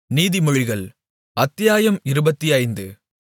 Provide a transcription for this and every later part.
நீதிமொழிகள் அத்தியாயம் இருபத்தைந்து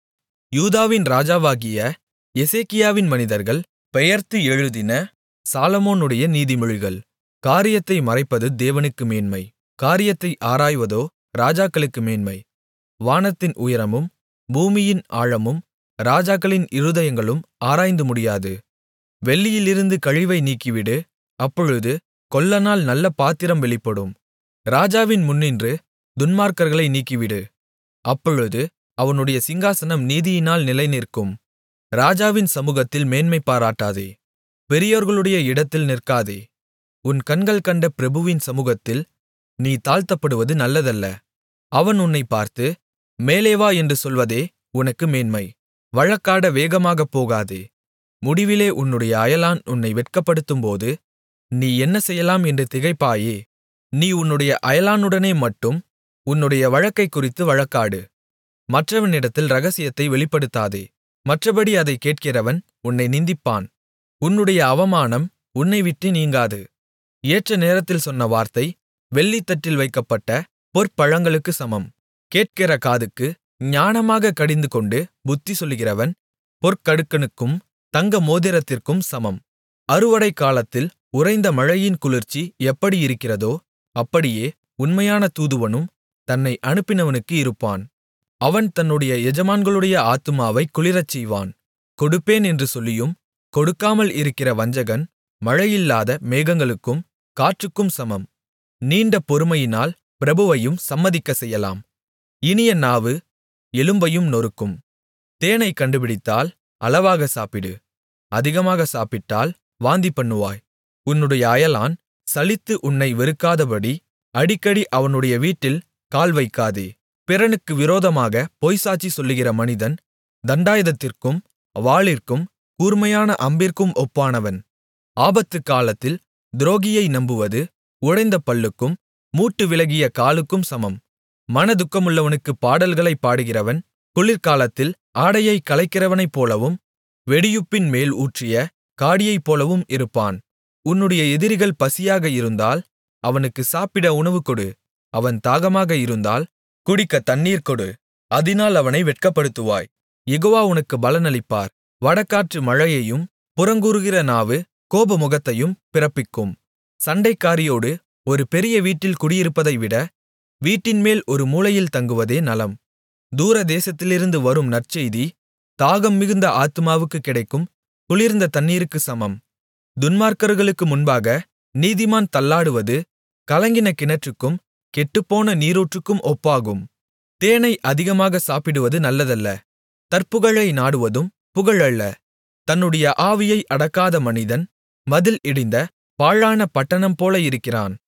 யூதாவின் ராஜாவாகிய எசேக்கியாவின் மனிதர்கள் பெயர்த்து எழுதின சாலொமோனுடைய நீதிமொழிகள் காரியத்தை மறைப்பது தேவனுக்கு மேன்மை காரியத்தை ஆராய்வதோ ராஜாக்களுக்கு மேன்மை வானத்தின் உயரமும் பூமியின் ஆழமும் ராஜாக்களின் இருதயங்களும் ஆராய்ந்து முடியாது வெள்ளியிலிருந்து கழிவை நீக்கிவிடு அப்பொழுது கொல்லனால் நல்ல பாத்திரம் வெளிப்படும் ராஜாவின் முன்னின்று துன்மார்க்கர்களை நீக்கிவிடு அப்பொழுது அவனுடைய சிங்காசனம் நீதியினால் நிலைநிற்கும் ராஜாவின் சமுகத்தில் மேன்மை பாராட்டாதே பெரியோர்களுடைய இடத்தில் நிற்காதே உன் கண்கள் கண்ட பிரபுவின் சமுகத்தில் நீ தாழ்த்தப்படுவது நல்லதல்ல அவன் உன்னைப் பார்த்து மேலே வா என்று சொல்வதே உனக்கு மேன்மை வழக்காட வேகமாகப் போகாதே முடிவிலே உன்னுடைய அயலான் உன்னை வெட்கப்படுத்தும்போது நீ என்ன செய்யலாம் என்று திகைப்பாயே நீ உன்னுடைய அயலானுடனே மட்டும் உன்னுடைய வழக்கைக்குறித்து வழக்காடு மற்றவனிடத்தில் இரகசியத்தை வெளிப்படுத்தாதே மற்றபடி அதைக் கேட்கிறவன் உன்னை நிந்திப்பான் உன்னுடைய அவமானம் உன்னைவிட்டு நீங்காது ஏற்ற நேரத்தில் சொன்ன வார்த்தை வெள்ளித்தட்டில் வைக்கப்பட்ட பொற்பழங்களுக்குச் சமம் கேட்கிற காதுக்கு ஞானமாகக் கடிந்துகொண்டு புத்தி சொல்லுகிறவன் பொற்கடுக்கனுக்கும் தங்க மோதிரத்திற்கும் சமம் அறுவடை காலத்தில் உறைந்த மழையின் குளிர்ச்சி எப்படி இருக்கிறதோ அப்படியே உண்மையான தூதுவனும் தன்னை அனுப்பினவனுக்கு இருப்பான் அவன் தன்னுடைய எஜமான்களுடைய ஆத்துமாவைக் குளிரச் செய்வான் கொடுப்பேன் என்று சொல்லியும் கொடுக்காமல் இருக்கிற வஞ்சகன் மழையில்லாத மேகங்களுக்கும் காற்றுக்கும் சமம் நீண்ட பொறுமையினால் பிரபுவையும் சம்மதிக்கச் செய்யலாம் இனிய நாவு எலும்பையும் நொறுக்கும் தேனைக் கண்டுபிடித்தால் அளவாக சாப்பிடு அதிகமாக சாப்பிட்டால் வாந்தி பண்ணுவாய் உன்னுடைய அயலான் சலித்து உன்னை வெறுக்காதபடி அடிக்கடி அவனுடைய வீட்டில் கால் வைக்காதே பிறனுக்கு விரோதமாக பொய்சாட்சி சொல்லுகிற மனிதன் தண்டாயுதத்திற்கும் வாளிற்கும் கூர்மையான அம்பிற்கும் ஒப்பானவன் ஆபத்துக்காலத்தில் துரோகியை நம்புவது உடைந்த பல்லுக்கும் மூட்டு விலகிய காலுக்கும் சமம் மனதுக்கமுள்ளவனுக்குப் பாடல்களைப் பாடுகிறவன் குளிர்காலத்தில் ஆடையைக் களைக்கிறவனைப் போலவும் வெடியுப்பின் மேல் ஊற்றிய காடியைப் போலவும் இருப்பான் உன்னுடைய எதிரிகள் பசியாக இருந்தால் அவனுக்கு சாப்பிட உணவு கொடு அவன் தாகமாக இருந்தால் குடிக்க தண்ணீர் கொடு அதினால் அவனை வெட்கப்படுத்துவாய் யெகோவா உனக்கு பலனளிப்பார் வடகாற்று மழையையும் புறங்கூறுகிற நாவு கோபமுகத்தையும் பிறப்பிக்கும் சண்டைக்காரியோடு ஒரு பெரிய வீட்டில் குடியிருப்பதைவிட வீட்டின்மேல் ஒரு மூலையில் தங்குவதே நலம் தூரதேசத்திலிருந்து வரும் நற்செய்தி தாகம் மிகுந்த ஆத்துமாவுக்குக் கிடைக்கும் குளிர்ந்த தண்ணீருக்கு சமம் துன்மார்க்கர்களுக்கு முன்பாக நீதிமான் தள்ளாடுவது கலங்கின கிணற்றுக்கும் கெட்டுப்போன நீரூற்றுக்கும் ஒப்பாகும் தேனை அதிகமாக சாப்பிடுவது நல்லதல்ல தற்புகழை நாடுவதும் புகழல்ல தன்னுடைய ஆவியை அடக்காத மனிதன் மதில் இடிந்த பாழான பட்டணம் போல இருக்கிறான்